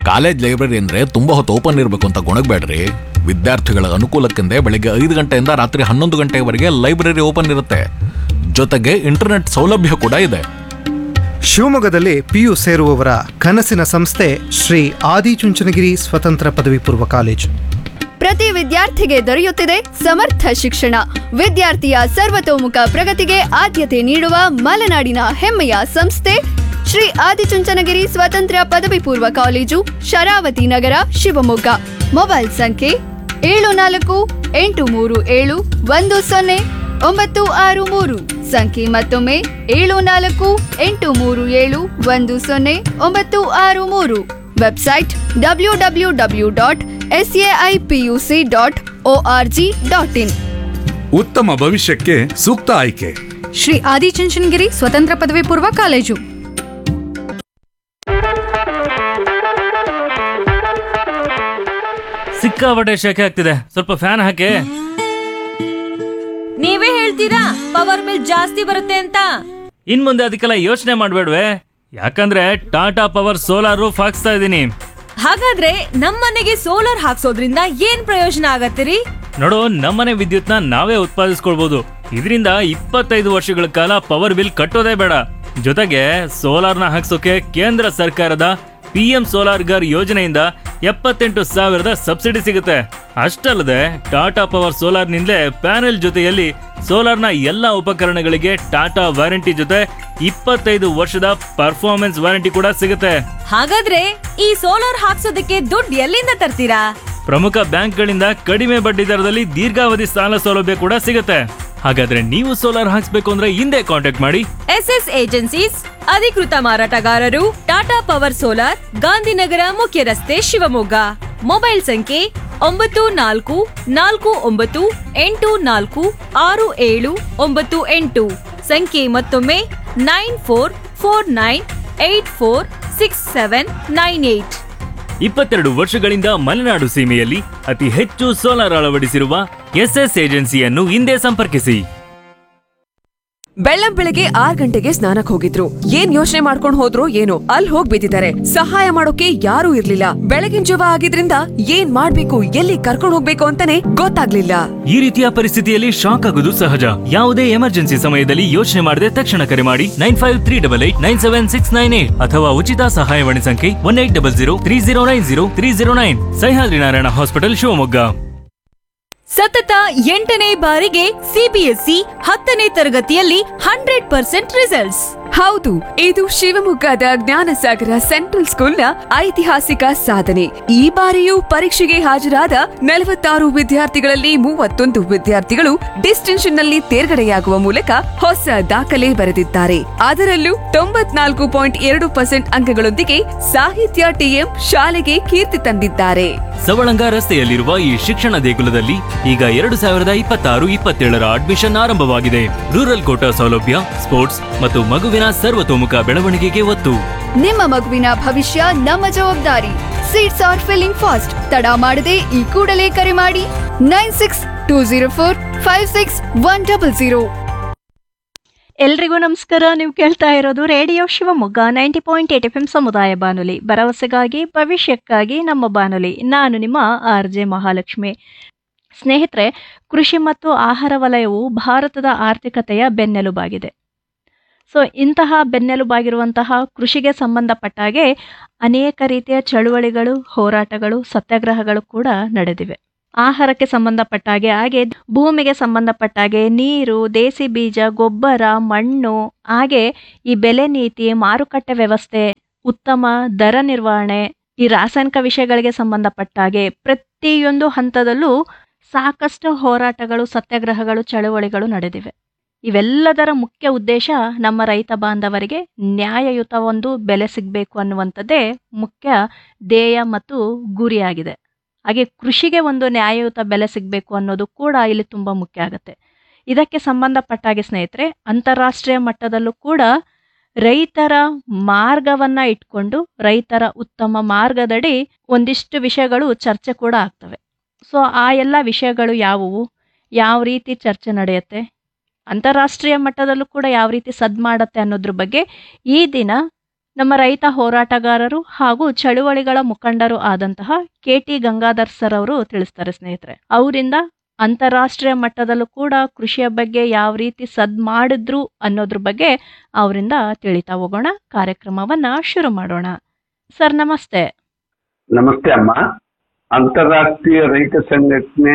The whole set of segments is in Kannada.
ಕಾಲೇಜ್ ಲೈಬ್ರರಿ ಅಂದ್ರೆ ತುಂಬಾ ಹೊತ್ತು ಓಪನ್ ಇರಬೇಕು ಅಂತ ಗೊಣಗಬೇಡ್ರಿ ವಿದ್ಯಾರ್ಥಿಗಳ ಅನುಕೂಲಕ್ಕೆಂದೇ ಬೆಳಿಗ್ಗೆ ಐದು ಗಂಟೆಯಿಂದ ರಾತ್ರಿ ಹನ್ನೊಂದು ಗಂಟೆವರೆಗೆ ಲೈಬ್ರರಿ ಓಪನ್ ಇರುತ್ತೆ ಜೊತೆಗೆ ಇಂಟರ್ನೆಟ್ ಸೌಲಭ್ಯ ಕೂಡ ಇದೆ ಶಿವಮೊಗ್ಗದಲ್ಲಿ ಪಿಯು ಸೇರುವವರ ಕನಸಿನ ಸಂಸ್ಥೆ ಶ್ರೀ ಆದಿಚುಂಚನಗಿರಿ ಸ್ವತಂತ್ರ ಪದವಿ ಪೂರ್ವ ಕಾಲೇಜು ಪ್ರತಿ ವಿದ್ಯಾರ್ಥಿಗೆ ದೊರೆಯುತ್ತಿದೆ ಸಮರ್ಥ ಶಿಕ್ಷಣ ವಿದ್ಯಾರ್ಥಿಯ ಸರ್ವತೋಮುಖ ಪ್ರಗತಿಗೆ ಆದ್ಯತೆ ನೀಡುವ ಮಲೆನಾಡಿನ ಹೆಮ್ಮೆಯ ಸಂಸ್ಥೆ ಶ್ರೀ ಆದಿಚುಂಚನಗಿರಿ ಸ್ವತಂತ್ರ ಪದವಿ ಪೂರ್ವ ಕಾಲೇಜು ಶರಾವತಿ ನಗರ ಶಿವಮೊಗ್ಗ ಮೊಬೈಲ್ ಸಂಖ್ಯೆ ಏಳು ನಾಲ್ಕು ಎಂಟು ಮೂರು ಏಳು ಒಂದು ಸೊನ್ನೆ ಒಂಬತ್ತು ಆರು ಮೂರು ಸಂಖ್ಯೆ ಮತ್ತೊಮ್ಮೆ ಏಳು ನಾಲ್ಕು ಎಂಟು ಮೂರು ಏಳು ಒಂದು ಸೊನ್ನೆ ಒಂಬತ್ತು ಆರು ಮೂರು website W W W dot S AI PUC dot O R G dot in ಉತ್ತಮ ಭವಿಷ್ಯಕ್ಕೆ ಸೂಕ್ತ ಆಯ್ಕೆ ಶ್ರೀ ಆದಿಚುಂಚನಗಿರಿ ಸ್ವತಂತ್ರ ಪದವಿ ಪೂರ್ವ ಕಾಲೇಜು ಸಿಕ್ಕಾಪಟ್ಟೆ ಶೆಕೆ ಆಗ್ತಿದೆ ಸ್ವಲ್ಪ ಫ್ಯಾನ್ ಹಾಕಿ ನೀವೇ ಹೇಳ್ತೀರಾ ಪವರ್ ಬಿಲ್ ಜಾಸ್ತಿ ಬರುತ್ತೆ ಅಂತ ಇನ್ ಮುಂದೆ ಅದಕ್ಕೆಲ್ಲ ಯೋಚನೆ ಮಾಡ್ಬೇಡ್ವೆ ಯಾಕಂದ್ರೆ ಟಾಟಾ ಪವರ್ ಸೋಲಾರ್ ರೂಫ್ ಹಾಕ್ಸ್ತಾ ಇದ್ದೀನಿ ಹಾಗಾದ್ರೆ ನಮ್ಮನೆಗೆ ಸೋಲಾರ್ ಹಾಕ್ಸೋದ್ರಿಂದ ಏನ್ ಪ್ರಯೋಜನ ಆಗತ್ತಿರಿ ನೋಡು ನಮ್ಮನೆ ವಿದ್ಯುತ್ನ ನಾವೇ ಉತ್ಪಾದಿಸ್ಕೊಳ್ಬಹುದು ಇದರಿಂದ ಇಪ್ಪತ್ತೈದು ವರ್ಷಗಳ ಕಾಲ ಪವರ್ ಬಿಲ್ ಕಟ್ಟೋದೇ ಬೇಡ ಜೊತೆಗೆ ಸೋಲಾರ್ನ ಹಾಕ್ಸೋಕೆ ಕೇಂದ್ರ ಸರ್ಕಾರದ ಪಿ ಎಂ ಸೋಲಾರ್ ಗರ್ ಯೋಜನೆಯಿಂದ ಎಪ್ಪತ್ತೆಂಟು ಸಾವಿರದ ಸಬ್ಸಿಡಿ ಸಿಗುತ್ತೆ ಅಷ್ಟಲ್ಲದೆ ಟಾಟಾ ಪವರ್ ಸೋಲಾರ್ನಿಂದಲೇ ಪ್ಯಾನೆಲ್ ಜೊತೆಯಲ್ಲಿ ಸೋಲಾರ್ನ ಎಲ್ಲ ಉಪಕರಣಗಳಿಗೆ ಟಾಟಾ ವಾರಂಟಿ ಜೊತೆ ಇಪ್ಪತ್ತೈದು ವರ್ಷದ ಪರ್ಫಾರ್ಮೆನ್ಸ್ ವಾರಂಟಿ ಕೂಡ ಸಿಗುತ್ತೆ ಹಾಗಾದ್ರೆ ಈ ಸೋಲಾರ್ ಹಾಕ್ಸೋದಕ್ಕೆ ದುಡ್ಡು ಎಲ್ಲಿಂದ ತರ್ತೀರಾ ಪ್ರಮುಖ ಬ್ಯಾಂಕ್ಗಳಿಂದ ಕಡಿಮೆ ಬಡ್ಡಿ ದರದಲ್ಲಿ ದೀರ್ಘಾವಧಿ ಸಾಲ ಸೌಲಭ್ಯ ಕೂಡ ಸಿಗುತ್ತೆ ಹಾಗಾದ್ರೆ ನೀವು ಸೋಲಾರ್ ಹಾಕ್ಸ್ಬೇಕು ಅಂದ್ರೆ ಹಿಂದೆ ಕಾಂಟ್ಯಾಕ್ಟ್ ಮಾಡಿ ಎಸ್ ಎಸ್ ಏಜೆನ್ಸೀಸ್ ಅಧಿಕೃತ ಮಾರಾಟಗಾರರು ಟಾಟಾ ಪವರ್ ಸೋಲಾರ್ ಗಾಂಧಿನಗರ ಮುಖ್ಯ ರಸ್ತೆ ಶಿವಮೊಗ್ಗ ಮೊಬೈಲ್ ಸಂಖ್ಯೆ ಒಂಬತ್ತು ನಾಲ್ಕು ನಾಲ್ಕು ಒಂಬತ್ತು ಎಂಟು ನಾಲ್ಕು ಆರು ಏಳು ಒಂಬತ್ತು ಎಂಟು ಸಂಖ್ಯೆ ಮತ್ತೊಮ್ಮೆ nine four four nine eight four six seven nine eight ಇಪ್ಪತ್ತೆರಡು ವರ್ಷಗಳಿಂದ ಮಲೆನಾಡು ಸೀಮೆಯಲ್ಲಿ ಅತಿ ಹೆಚ್ಚು ಸೋಲಾರ್ ಅಳವಡಿಸಿರುವ ಎಸ್ಎಸ್ ಏಜೆನ್ಸಿಯನ್ನು ಹಿಂದೆ ಸಂಪರ್ಕಿಸಿ ಬೆಳ್ಳಂ ಬೆಳಗ್ಗೆ ಆರ್ ಗಂಟೆಗೆ ಸ್ನಾನಕ್ ಹೋಗಿದ್ರು ಏನ್ ಯೋಚನೆ ಮಾಡ್ಕೊಂಡ್ ಹೋದ್ರು ಏನೋ ಅಲ್ಲಿ ಹೋಗ್ ಬಿದ್ದಿದ್ದಾರೆ ಸಹಾಯ ಮಾಡೋಕೆ ಯಾರೂ ಇರ್ಲಿಲ್ಲ ಬೆಳಗಿನ ಜವ ಆಗಿದ್ರಿಂದ ಏನ್ ಮಾಡ್ಬೇಕು ಎಲ್ಲಿ ಕರ್ಕೊಂಡ್ ಹೋಗ್ಬೇಕು ಅಂತಾನೆ ಗೊತ್ತಾಗ್ಲಿಲ್ಲ ಈ ರೀತಿಯ ಪರಿಸ್ಥಿತಿಯಲ್ಲಿ ಶಾಕ್ ಆಗುವುದು ಸಹಜ ಯಾವುದೇ ಎಮರ್ಜೆನ್ಸಿ ಸಮಯದಲ್ಲಿ ಯೋಚನೆ ಮಾಡದೆ ತಕ್ಷಣ ಕರೆ ಮಾಡಿ nine five three double eight nine seven six nine eight ಅಥವಾ ಉಚಿತ ಸಹಾಯವಾಣಿ ಸಂಖ್ಯೆ one eight double zero three zero nine zero three zero nine Sahyadri Narayana hospital Shivamogga ಸತತ ಎಂಟನೇ ಬಾರಿಗೆ ಸಿಬಿಎಸ್ಇ ಹತ್ತನೇ ತರಗತಿಯಲ್ಲಿ ಹಂಡ್ರೆಡ್ ಪರ್ಸೆಂಟ್ ರಿಸಲ್ಟ್ಸ್ ಹೌದು ಇದು ಶಿವಮೊಗ್ಗದ ಜ್ಞಾನಸಾಗರ ಸೆಂಟ್ರಲ್ ಸ್ಕೂಲ್ನ ಐತಿಹಾಸಿಕ ಸಾಧನೆ ಈ ಬಾರಿಯೂ ಪರೀಕ್ಷೆಗೆ ಹಾಜರಾದ ನಲವತ್ತಾರು ವಿದ್ಯಾರ್ಥಿಗಳಲ್ಲಿ ಮೂವತ್ತೊಂದು ವಿದ್ಯಾರ್ಥಿಗಳು ಡಿಸ್ಟಿಂಕ್ಷನ್ ನಲ್ಲಿ ತೇರ್ಗಡೆಯಾಗುವ ಮೂಲಕ ಹೊಸ ದಾಖಲೆ ಬರೆದಿದ್ದಾರೆ ಅದರಲ್ಲೂ ತೊಂಬತ್ನಾಲ್ಕು ಪಾಯಿಂಟ್ ಎರಡು ಪರ್ಸೆಂಟ್ ಅಂಕಗಳೊಂದಿಗೆ ಸಾಹಿತ್ಯ ಟಿಎಂ ಶಾಲೆಗೆ ಕೀರ್ತಿ ತಂದಿದ್ದಾರೆ ಸವಳಂಗ ರಸ್ತೆಯಲ್ಲಿರುವ ಈ ಶಿಕ್ಷಣ ದೇಗುಲದಲ್ಲಿ ಈಗ ಎರಡು ಸಾವಿರದ ಇಪ್ಪತ್ತಾರು ಇಪ್ಪತ್ತೇಳರ ಅಡ್ಮಿಷನ್ ಆರಂಭವಾಗಿದೆ ರೂರಲ್ ಕೋಟಾ ಸೌಲಭ್ಯ ಸ್ಪೋರ್ಟ್ಸ್ ಮತ್ತು ಮಗುವಿನ ಸರ್ವತೋಮುಖ ಬೆಳವಣಿಗೆಗೆ ಒತ್ತು ನಿಮ್ಮ ಮಗುವಿನ ಭವಿಷ್ಯ ನಮ್ಮ ಜವಾಬ್ದಾರಿ ಸೀಟ್ಸ್ ಆರ್ ಫಿಲ್ಲಿಂಗ್ ಫಾಸ್ಟ್ ತಡ ಮಾಡದೆ ಈ ಕೂಡಲೇ ಕರೆ ಮಾಡಿ nine six two zero four five six one double zero ಎಲ್ರಿಗೂ ನಮಸ್ಕಾರ ನೀವು ಕೇಳ್ತಾ ಇರೋದು radio Shivamogga ninety point eight F M ಸಮುದಾಯ ಬಾನುಲಿ ಭರವಸೆಗಾಗಿ ಭವಿಷ್ಯಕ್ಕಾಗಿ ನಮ್ಮ ಬಾನುಲಿ ನಾನು ನಿಮ್ಮ ಆರ್ ಜೆ ಮಹಾಲಕ್ಷ್ಮಿ ಸ್ನೇಹಿತರೆ ಕೃಷಿ ಮತ್ತು ಆಹಾರ ವಲಯವು ಭಾರತದ ಆರ್ಥಿಕತೆಯ ಬೆನ್ನೆಲುಬಾಗಿದೆ ಸೊ ಇಂತಹ ಬೆನ್ನೆಲುಬಾಗಿರುವಂತಹ ಕೃಷಿಗೆ ಸಂಬಂಧಪಟ್ಟಾಗೆ ಅನೇಕ ರೀತಿಯ ಚಳುವಳಿಗಳು ಹೋರಾಟಗಳು ಸತ್ಯಾಗ್ರಹಗಳು ಕೂಡ ನಡೆದಿವೆ ಆಹಾರಕ್ಕೆ ಸಂಬಂಧಪಟ್ಟಾಗೆ ಹಾಗೆ ಭೂಮಿಗೆ ಸಂಬಂಧಪಟ್ಟಾಗೆ ನೀರು ದೇಸಿ ಬೀಜ ಗೊಬ್ಬರ ಮಣ್ಣು ಹಾಗೆ ಈ ಬೆಲೆ ನೀತಿ ಮಾರುಕಟ್ಟೆ ವ್ಯವಸ್ಥೆ ಉತ್ತಮ ದರ ನಿರ್ವಹಣೆ ಈ ರಾಸಾಯನಿಕ ವಿಷಯಗಳಿಗೆ ಸಂಬಂಧಪಟ್ಟಾಗೆ ಪ್ರತಿಯೊಂದು ಹಂತದಲ್ಲೂ ಸಾಕಷ್ಟು ಹೋರಾಟಗಳು ಸತ್ಯಾಗ್ರಹಗಳು ಚಳುವಳಿಗಳು ನಡೆದಿವೆ ಇವೆಲ್ಲದರ ಮುಖ್ಯ ಉದ್ದೇಶ ನಮ್ಮ ರೈತ ಬಾಂಧವರಿಗೆ ನ್ಯಾಯಯುತ ಒಂದು ಬೆಲೆ ಸಿಗಬೇಕು ಅನ್ನುವಂಥದ್ದೇ ಮುಖ್ಯ ಧ್ಯೇಯ ಮತ್ತು ಗುರಿಯಾಗಿದೆ ಹಾಗೆ ಕೃಷಿಗೆ ಒಂದು ನ್ಯಾಯಯುತ ಬೆಲೆ ಸಿಗಬೇಕು ಅನ್ನೋದು ಕೂಡ ಇಲ್ಲಿ ತುಂಬ ಮುಖ್ಯ ಆಗುತ್ತೆ ಇದಕ್ಕೆ ಸಂಬಂಧಪಟ್ಟಾಗೆ ಸ್ನೇಹಿತರೆ ಅಂತಾರಾಷ್ಟ್ರೀಯ ಮಟ್ಟದಲ್ಲೂ ಕೂಡ ರೈತರ ಮಾರ್ಗವನ್ನ ಇಟ್ಕೊಂಡು ರೈತರ ಉತ್ತಮ ಮಾರ್ಗದಡಿ ಒಂದಿಷ್ಟು ವಿಷಯಗಳು ಚರ್ಚೆ ಕೂಡ ಆಗ್ತವೆ ಸೊ ಆ ಎಲ್ಲ ವಿಷಯಗಳು ಯಾವುವು ಯಾವ ರೀತಿ ಚರ್ಚೆ ನಡೆಯುತ್ತೆ ಅಂತಾರಾಷ್ಟ್ರೀಯ ಮಟ್ಟದಲ್ಲೂ ಕೂಡ ಯಾವ ರೀತಿ ಸದ್ ಮಾಡತ್ತೆ ಅನ್ನೋದ್ರ ಬಗ್ಗೆ ಈ ದಿನ ನಮ್ಮ ರೈತ ಹೋರಾಟಗಾರರು ಹಾಗೂ ಚಳುವಳಿಗಳ ಮುಖಂಡರು ಆದಂತಹ ಕೆ ಟಿ ಗಂಗಾಧರ್ ಸರ್ ಅವರು ತಿಳಿಸ್ತಾರೆ ಸ್ನೇಹಿತರೆ ಅವರಿಂದ ಅಂತಾರಾಷ್ಟ್ರೀಯ ಮಟ್ಟದಲ್ಲೂ ಕೂಡ ಕೃಷಿಯ ಬಗ್ಗೆ ಯಾವ ರೀತಿ ಸದ್ ಮಾಡಿದ್ರು ಅನ್ನೋದ್ರ ಬಗ್ಗೆ ಅವರಿಂದ ತಿಳಿತಾ ಹೋಗೋಣ ಕಾರ್ಯಕ್ರಮವನ್ನ ಶುರು ಮಾಡೋಣ ಸರ್ ನಮಸ್ತೆ ನಮಸ್ತೆ ಅಮ್ಮ ಅಂತಾರಾಷ್ಟ್ರೀಯ ರೈತ ಸಂಘಟನೆ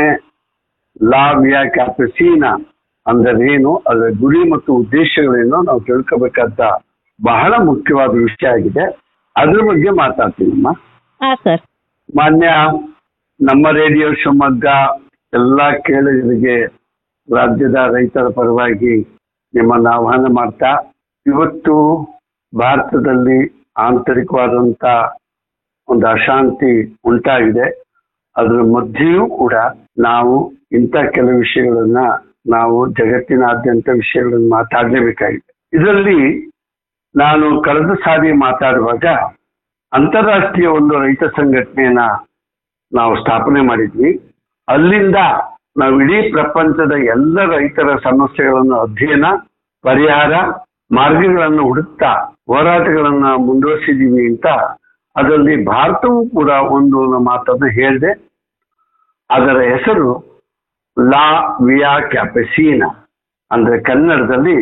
ಲಾ ವಿಯಾ ಕ್ಯಾಪಸೀನಾ ಅಂದರೇನು ಅದರ ಗುರಿ ಮತ್ತು ಉದ್ದೇಶಗಳೇನು ನಾವು ತಿಳ್ಕೋಬೇಕಾದ ಬಹಳ ಮುಖ್ಯವಾದ ವಿಷಯ ಆಗಿದೆ ಅದ್ರ ಬಗ್ಗೆ ಮಾತಾಡ್ತೀನಮ್ಮ ಹಾ ಸರ್ ಮಾನ್ಯ ನಮ್ಮ ರೇಡಿಯೋ ಶಿವಮೊಗ್ಗ ಎಲ್ಲ ಕೇಳುಗರಿಗೆ ರಾಜ್ಯದ ರೈತರ ಪರವಾಗಿ ನಿಮ್ಮನ್ನು ಆಹ್ವಾನ ಮಾಡ್ತಾ ಇವತ್ತು ಭಾರತದಲ್ಲಿ ಆಂತರಿಕವಾದಂಥ ಒಂದು ಅಶಾಂತಿ ಉಂಟಾಗಿದೆ ಅದರ ಮಧ್ಯೆಯೂ ಕೂಡ ನಾವು ಇಂಥ ಕೆಲವು ವಿಷಯಗಳನ್ನ ನಾವು ಜಗತ್ತಿನಾದ್ಯಂತ ವಿಷಯಗಳನ್ನು ಮಾತಾಡಲೇಬೇಕಾಗಿದೆ ಇದರಲ್ಲಿ ನಾನು ಕಳೆದ ಸಾರಿ ಮಾತಾಡುವಾಗ ಅಂತಾರಾಷ್ಟ್ರೀಯ ಒಂದು ರೈತ ಸಂಘಟನೆಯನ್ನ ನಾವು ಸ್ಥಾಪನೆ ಮಾಡಿದ್ವಿ ಅಲ್ಲಿಂದ ನಾವು ಇಡೀ ಪ್ರಪಂಚದ ಎಲ್ಲ ರೈತರ ಸಮಸ್ಯೆಗಳನ್ನು ಅಧ್ಯಯನ ಪರಿಹಾರ ಮಾರ್ಗಗಳನ್ನು ಹುಡುಕ್ತಾ ಹೋರಾಟಗಳನ್ನ ಮುಂದುವರಿಸಿದೀವಿ ಅಂತ ಅದರಲ್ಲಿ ಭಾರತವೂ ಕೂಡ ಒಂದು ಮಾತನ್ನು ಹೇಳಿದೆ ಅದರ ಹೆಸರು ಲಾ ವಿಯಾ ಕ್ಯಾಪಸೀನಾ ಅಂದ್ರೆ ಕನ್ನಡದಲ್ಲಿ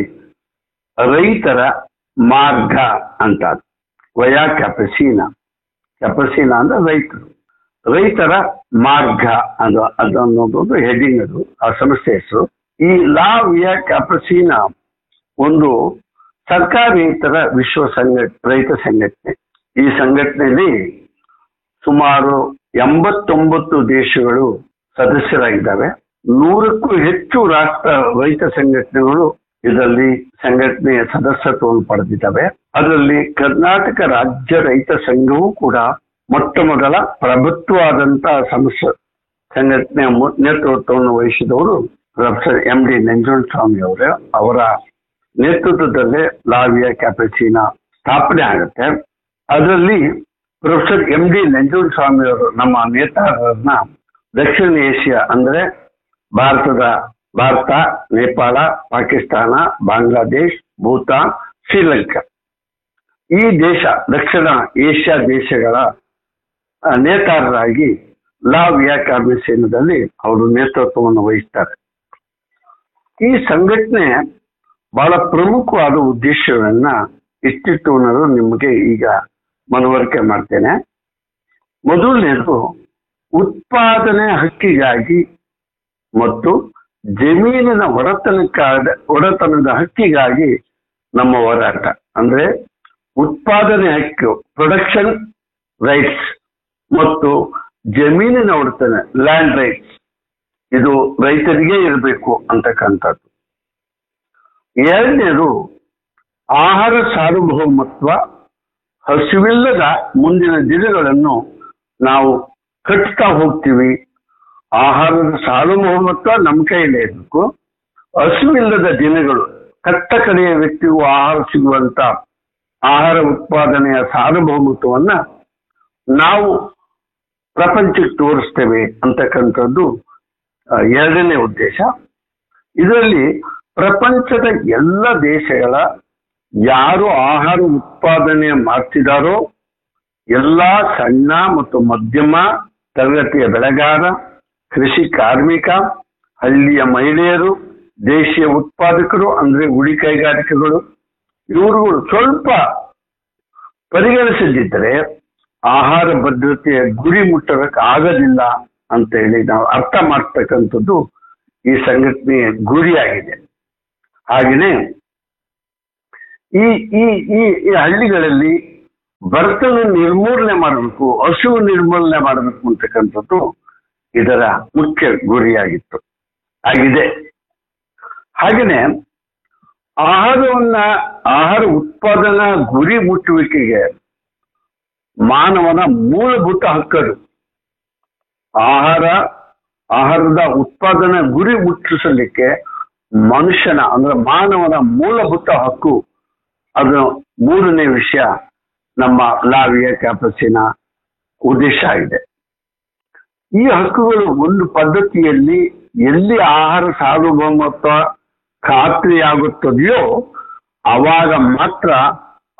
ರೈತರ ಮಾರ್ಗ ಅಂತ ವಯಾ ಕ್ಯಾಪಸೀನಾ ಕ್ಯಾಪಸೀನಾ ಅಂದ್ರೆ ರೈತರು ರೈತರ ಮಾರ್ಗ ಅದು ಅದನ್ನೋದೊಂದು ಹೆಡಿಂಗ್ ಅದು ಆ ಸಂಸ್ಥೆ ಹೆಸರು ಈ ಲಾ ವಿಯಾ ಕ್ಯಾಪಸೀನಾ ಒಂದು ಸರ್ಕಾರೇತರ ವಿಶ್ವ ಸಂಘಟ ರೈತ ಸಂಘಟನೆ ಈ ಸಂಘಟನೆಯಲ್ಲಿ ಸುಮಾರು ಎಂಬತ್ತೊಂಬತ್ತು ದೇಶಗಳು ಸದಸ್ಯರಾಗಿದ್ದಾವೆ ನೂರಕ್ಕೂ ಹೆಚ್ಚು ರಾಷ್ಟ್ರ ರೈತ ಸಂಘಟನೆಗಳು ಇದರಲ್ಲಿ ಸಂಘಟನೆಯ ಸದಸ್ಯತ್ವವನ್ನು ಪಡೆದಿದ್ದಾವೆ ಅದರಲ್ಲಿ ಕರ್ನಾಟಕ ರಾಜ್ಯ ರೈತ ಸಂಘವೂ ಕೂಡ ಮೊಟ್ಟ ಮೊದಲ ಪ್ರಭುತ್ವವಾದಂತಹ ಸಂಸ್ಥೆ ಸಂಘಟನೆಯ ಮು- ನೇತೃತ್ವವನ್ನು ವಹಿಸಿದವರು ಪ್ರೊಫೆಸರ್ ಎಂ ಡಿ ನಂಜುಂಡಸ್ವಾಮಿ ಅವರೇ ಅವರ ನೇತೃತ್ವದಲ್ಲೇ ಲಾವಿಯಾ ಕ್ಯಾಪಚಿನಾ ಸ್ಥಾಪನೆ ಆಗುತ್ತೆ ಅದರಲ್ಲಿ ಪ್ರೊಫೆಸರ್ ಎಂ ಡಿ ನಂಜುಂಡಸ್ವಾಮಿ ಅವರು ನಮ್ಮ ನೇತಾರರನ್ನ ದಕ್ಷಿಣ ಏಷ್ಯಾ ಅಂದ್ರೆ ಭಾರತದ ಭಾರತ ನೇಪಾಳ ಪಾಕಿಸ್ತಾನ ಬಾಂಗ್ಲಾದೇಶ್ ಭೂತಾನ್ ಶ್ರೀಲಂಕಾ ಈ ದೇಶ ದಕ್ಷಿಣ ಏಷ್ಯಾ ದೇಶಗಳ ಆ, ನೇತಾರರಾಗಿ ಲಾ ವಿಯಾ ಕ್ಯಾಬಿಸೇನದಲ್ಲಿ ಅವರು ನೇತೃತ್ವವನ್ನು ವಹಿಸ್ತಾರೆ ಈ ಸಂಘಟನೆ ಬಹಳ ಪ್ರಮುಖವಾದ ಉದ್ದೇಶಗಳನ್ನ ಇಷ್ಟಿಟ್ಟು ಅನ್ನೋದು ನಿಮಗೆ ಈಗ ಮನವರಿಕೆ ಮಾಡ್ತೇನೆ ಮೊದಲನೇದು ಉತ್ಪಾದನೆ ಹಕ್ಕಿಗಾಗಿ ಮತ್ತು ಜಮೀನಿನ ಒಡೆತನಕ್ಕಾದ ಒಡೆತನದ ಹಕ್ಕಿಗಾಗಿ ನಮ್ಮ ಹೋರಾಟ ಅಂದ್ರೆ ಉತ್ಪಾದನೆ ಹಕ್ಕು ಪ್ರೊಡಕ್ಷನ್ ರೈಟ್ಸ್ ಮತ್ತು ಜಮೀನಿನ ಒಡೆತನ ಲ್ಯಾಂಡ್ ರೈಟ್ಸ್ ಇದು ರೈತರಿಗೆ ಇರಬೇಕು ಅಂತಕ್ಕಂಥದ್ದು ಎರಡನೇದು ಆಹಾರ ಸಾರ್ವಭೌಮತ್ವ ಹಸಿವಿಲ್ಲದ ಮುಂದಿನ ದಿನಗಳನ್ನು ನಾವು ಕಟ್ತಾ ಹೋಗ್ತೀವಿ ಆಹಾರದ ಸಾರ್ವಭೌಮತ್ವ ನಮ್ಮ ಕೈಯಲ್ಲೇ ಇರಬೇಕು ಹಸಿವಿಲ್ಲದ ದಿನಗಳು ಕಟ್ಟ ಕಡೆಯ ವ್ಯಕ್ತಿಗೂ ಆಹಾರ ಸಿಗುವಂತ ಆಹಾರ ಉತ್ಪಾದನೆಯ ಸಾರ್ವಭೌಮತ್ವವನ್ನ ನಾವು ಪ್ರಪಂಚಕ್ಕೆ ತೋರಿಸ್ತೇವೆ ಅಂತಕ್ಕಂಥದ್ದು ಆ, ಎರಡನೇ ಉದ್ದೇಶ ಇದರಲ್ಲಿ ಪ್ರಪಂಚದ ಎಲ್ಲ ದೇಶಗಳ ಯಾರು ಆಹಾರ ಉತ್ಪಾದನೆ ಮಾಡ್ತಿದಾರೋ ಎಲ್ಲಾ ಸಣ್ಣ ಮತ್ತು ಮಧ್ಯಮ ತರಗತಿಯ ಬೆಳೆಗಾರ ಕೃಷಿ ಕಾರ್ಮಿಕ ಹಳ್ಳಿಯ ಮಹಿಳೆಯರು ದೇಶೀಯ ಉತ್ಪಾದಕರು ಅಂದ್ರೆ ಗುಡಿ ಕೈಗಾರಿಕೆಗಳು ಇವರುಗಳು ಸ್ವಲ್ಪ ಪರಿಗಣಿಸದಿದ್ದರೆ ಆಹಾರ ಭದ್ರತೆಯ ಗುರಿ ಮುಟ್ಟಬೇಕು ಆಗೋದಿಲ್ಲ ಅಂತ ಹೇಳಿ ನಾವು ಅರ್ಥ ಮಾಡ್ತಕ್ಕಂಥದ್ದು ಈ ಸಂಘಟನೆಯ ಗುರಿಯಾಗಿದೆ ಹಾಗೆಯೇ ಈ ಈ ಈ ಈ ಹಳ್ಳಿಗಳಲ್ಲಿ ಬಡತನ ನಿರ್ಮೂಲನೆ ಮಾಡಬೇಕು ಹಸಿವು ನಿರ್ಮೂಲನೆ ಮಾಡಬೇಕು ಅಂತಕ್ಕಂಥದ್ದು ಇದರ ಮುಖ್ಯ ಗುರಿಯಾಗಿತ್ತು ಆಗಿದೆ ಹಾಗೆಯೇ ಆಹಾರವನ್ನ ಆಹಾರ ಉತ್ಪಾದನಾ ಗುರಿ ಮುಟ್ಟುವಿಕೆಗೆ ಮಾನವನ ಮೂಲಭೂತ ಹಕ್ಕದು ಆಹಾರ ಆಹಾರದ ಉತ್ಪಾದನಾ ಗುರಿ ಮುಟ್ಟಿಸಲಿಕ್ಕೆ ಮನುಷ್ಯನ ಅಂದ್ರೆ ಮಾನವನ ಮೂಲಭೂತ ಹಕ್ಕು ಅದು ಮೂರನೇ ವಿಷಯ ನಮ್ಮ ಲಾವಿಯ ಕ್ಯಾಪಸಿನ ಉದ್ದೇಶ ಆಗಿದೆ ಈ ಹಕ್ಕುಗಳು ಒಂದು ಪದ್ಧತಿಯಲ್ಲಿ ಎಲ್ಲಿ ಆಹಾರ ಸಾರ್ವಭೌಮತ್ವ ಖಾತ್ರಿಯಾಗುತ್ತದೆಯೋ ಅವಾಗ ಮಾತ್ರ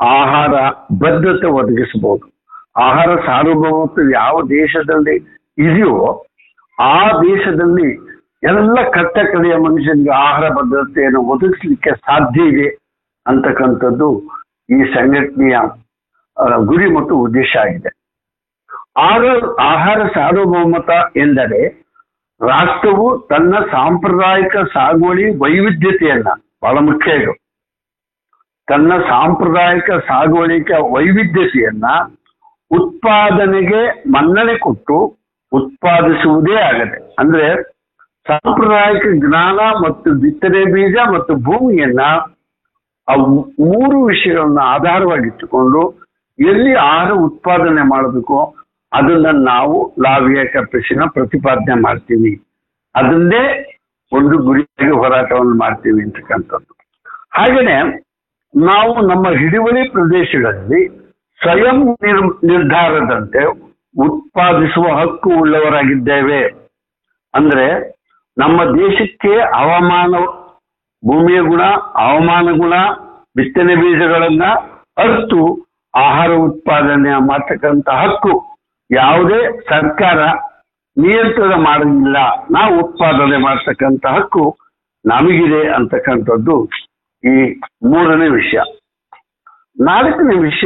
ಆಹಾರ ಭದ್ರತೆ ಒದಗಿಸಬಹುದು ಆಹಾರ ಸಾರ್ವಭೌಮತ್ವ ಯಾವ ದೇಶದಲ್ಲಿ ಇದೆಯೋ ಆ ದೇಶದಲ್ಲಿ ಎಲ್ಲ ಕಟ್ಟ ಕಡೆಯ ಮನುಷ್ಯನಿಗೆ ಆಹಾರ ಭದ್ರತೆಯನ್ನು ಒದಗಿಸಲಿಕ್ಕೆ ಸಾಧ್ಯ ಇದೆ ಅಂತಕ್ಕಂಥದ್ದು ಈ ಸಂಘಟನೆಯ ಆ, ಗುರಿ ಮತ್ತು ಉದ್ದೇಶ ಆಗಿದೆ ಆಗ ಆಹಾರ ಸಾರ್ವಭೌಮತ ಎಂದರೆ ರಾಷ್ಟ್ರವು ತನ್ನ ಸಾಂಪ್ರದಾಯಿಕ ಸಾಗುವಳಿ ವೈವಿಧ್ಯತೆಯನ್ನ ಬಹಳ ಮುಖ್ಯ ಇದು ತನ್ನ ಸಾಂಪ್ರದಾಯಿಕ ಸಾಗುವಳಿಕೆ ವೈವಿಧ್ಯತೆಯನ್ನ ಉತ್ಪಾದನೆಗೆ ಮನ್ನಣೆ ಕೊಟ್ಟು ಉತ್ಪಾದಿಸುವುದೇ ಆಗದೆ ಅಂದ್ರೆ ಸಾಂಪ್ರದಾಯಿಕ ಜ್ಞಾನ ಮತ್ತು ಬಿತ್ತನೆ ಬೀಜ ಮತ್ತು ಭೂಮಿಯನ್ನ ಆ ಮೂರು ವಿಷಯಗಳನ್ನ ಆಧಾರವಾಗಿಟ್ಟುಕೊಂಡು ಎಲ್ಲಿ ಆಹಾರ ಉತ್ಪಾದನೆ ಮಾಡಬೇಕು ಅದನ್ನ ನಾವು ಲಾವಿಯ ಕಪ್ಪಿಸಿನ ಪ್ರತಿಪಾದನೆ ಮಾಡ್ತೀವಿ ಅದನ್ನೇ ಒಂದು ಗುರಿಯಾಗಿ ಹೋರಾಟವನ್ನು ಮಾಡ್ತೀವಿ ಅಂತಕ್ಕಂಥದ್ದು ಹಾಗೇನೆ ನಾವು ನಮ್ಮ ಹಿಡುವಳಿ ಪ್ರದೇಶಗಳಲ್ಲಿ ಸ್ವಯಂ ನಿರ್ ನಿರ್ಧಾರದಂತೆ ಉತ್ಪಾದಿಸುವ ಹಕ್ಕು ಉಳ್ಳವರಾಗಿದ್ದೇವೆ ಅಂದ್ರೆ ನಮ್ಮ ದೇಶಕ್ಕೆ ಹವಾಮಾನ ಭೂಮಿಯ ಗುಣ ಹವಾಮಾನ ಗುಣ ಬಿತ್ತನೆ ಬೀಜಗಳನ್ನ ಅರ್ತು ಆಹಾರ ಉತ್ಪಾದನೆ ಮಾಡ್ತಕ್ಕಂಥ ಹಕ್ಕು ಯಾವುದೇ ಸರ್ಕಾರ ನಿಯಂತ್ರಣ ಮಾಡೋದಿಲ್ಲ ನಾವು ಉತ್ಪಾದನೆ ಮಾಡ್ತಕ್ಕಂಥ ಹಕ್ಕು ನಮಗಿದೆ ಅಂತಕ್ಕಂಥದ್ದು ಈ ಮೂರನೇ ವಿಷಯ ನಾಲ್ಕನೇ ವಿಷಯ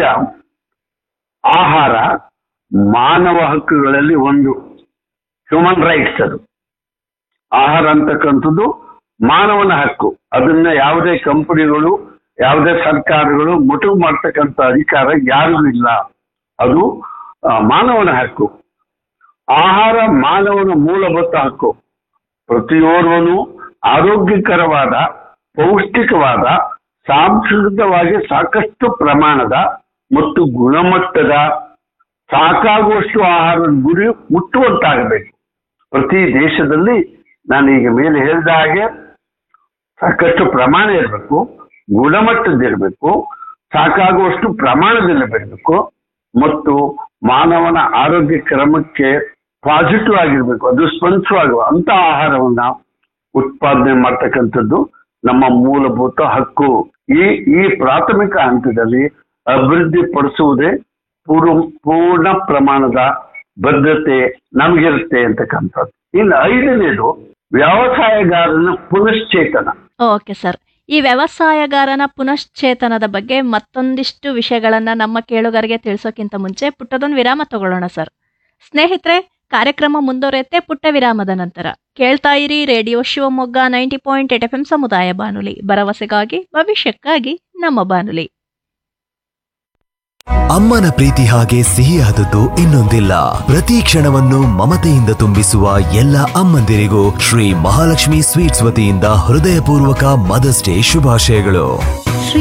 ಆಹಾರ ಮಾನವ ಹಕ್ಕುಗಳಲ್ಲಿ ಒಂದು ಹ್ಯೂಮನ್ ರೈಟ್ಸ್ ಅದು ಆಹಾರ ಅಂತಕ್ಕಂಥದ್ದು ಮಾನವನ ಹಕ್ಕು ಅದನ್ನ ಯಾವುದೇ ಕಂಪನಿಗಳು ಯಾವುದೇ ಸರ್ಕಾರಗಳು ಮೊಟಕು ಮಾಡ್ತಕ್ಕಂಥ ಅಧಿಕಾರ ಯಾರಿಗೂ ಇಲ್ಲ ಅದು ಆ, ಮಾನವನ ಹಕ್ಕು ಆಹಾರ ಮಾನವನ ಮೂಲಭೂತ ಹಕ್ಕು ಪ್ರತಿಯೋರ್ವನು ಆರೋಗ್ಯಕರವಾದ ಪೌಷ್ಟಿಕವಾದ ಸಾಂಸ್ಕೃತಿಕವಾಗಿ ಸಾಕಷ್ಟು ಪ್ರಮಾಣದ ಮತ್ತು ಗುಣಮಟ್ಟದ ಸಾಕಾಗುವಷ್ಟು ಆಹಾರದ ಗುರಿ ಮುಟ್ಟುವಂತಾಗಬೇಕು ಪ್ರತಿ ದೇಶದಲ್ಲಿ ನಾನು ಈಗ ಮೇಲೆ ಹೇಳಿದ ಹಾಗೆ ಸಾಕಷ್ಟು ಪ್ರಮಾಣ ಇರಬೇಕು ಗುಣಮಟ್ಟದಿರಬೇಕು ಸಾಕಾಗುವಷ್ಟು ಪ್ರಮಾಣದಲ್ಲಿ ಬರಬೇಕು ಮತ್ತು ಮಾನವನ ಆರೋಗ್ಯ ಕ್ರಮಕ್ಕೆ ಪಾಸಿಟಿವ್ ಆಗಿರ್ಬೇಕು ಅದು ಸ್ಪಂದಿಸುವಾಗ ಅಂತ ಆಹಾರವನ್ನ ಉತ್ಪಾದನೆ ಮಾಡ್ತಕ್ಕಂಥದ್ದು ನಮ್ಮ ಮೂಲಭೂತ ಹಕ್ಕು ಈ ಈ ಪ್ರಾಥಮಿಕ ಹಂತದಲ್ಲಿ ಅಭಿವೃದ್ಧಿ ಪಡಿಸುವುದೇ ಪೂರ್ವ ಪೂರ್ಣ ಪ್ರಮಾಣದ ಭದ್ರತೆ ನಮಗಿರುತ್ತೆ ಅಂತಕ್ಕಂಥದ್ದು ಇನ್ನು ಐದನೇದು ವ್ಯವಸಾಯಗಾರನ ಪುನಶ್ಚೇತನ ಓಕೆ ಸರ್ ಈ ವ್ಯವಸಾಯಗಾರನ ಪುನಶ್ಚೇತನದ ಬಗ್ಗೆ ಮತ್ತೊಂದಿಷ್ಟು ವಿಷಯಗಳನ್ನ ನಮ್ಮ ಕೇಳುಗರಿಗೆ ತಿಳಿಸೋಕ್ಕಿಂತ ಮುಂಚೆ ಪುಟ್ಟದೊಂದು ವಿರಾಮ ತಗೊಳ್ಳೋಣ ಸರ್ ಸ್ನೇಹಿತರೆ ಕಾರ್ಯಕ್ರಮ ಮುಂದುವರೆಯುತ್ತೆ ಪುಟ್ಟ ವಿರಾಮದ ನಂತರ ಕೇಳ್ತಾ ಇರಿ radio Shivamogga ninety point eight F M ಸಮುದಾಯ ಬಾನುಲಿ ಭರವಸೆಗಾಗಿ ಭವಿಷ್ಯಕ್ಕಾಗಿ ನಮ್ಮ ಬಾನುಲಿ ಅಮ್ಮನ ಪ್ರೀತಿ ಹಾಗೆ ಸಿಹಿಯಾದದ್ದು ಇನ್ನೊಂದಿಲ್ಲ ಪ್ರತಿ ಕ್ಷಣವನ್ನು ಮಮತೆಯಿಂದ ತುಂಬಿಸುವ ಎಲ್ಲ ಅಮ್ಮಂದಿರಿಗೂ ಶ್ರೀ ಮಹಾಲಕ್ಷ್ಮಿ ಸ್ವೀಟ್ಸ್ ವತಿಯಿಂದ ಹೃದಯಪೂರ್ವಕ ಮದರ್ಸ್ ಡೇ ಶುಭಾಶಯಗಳು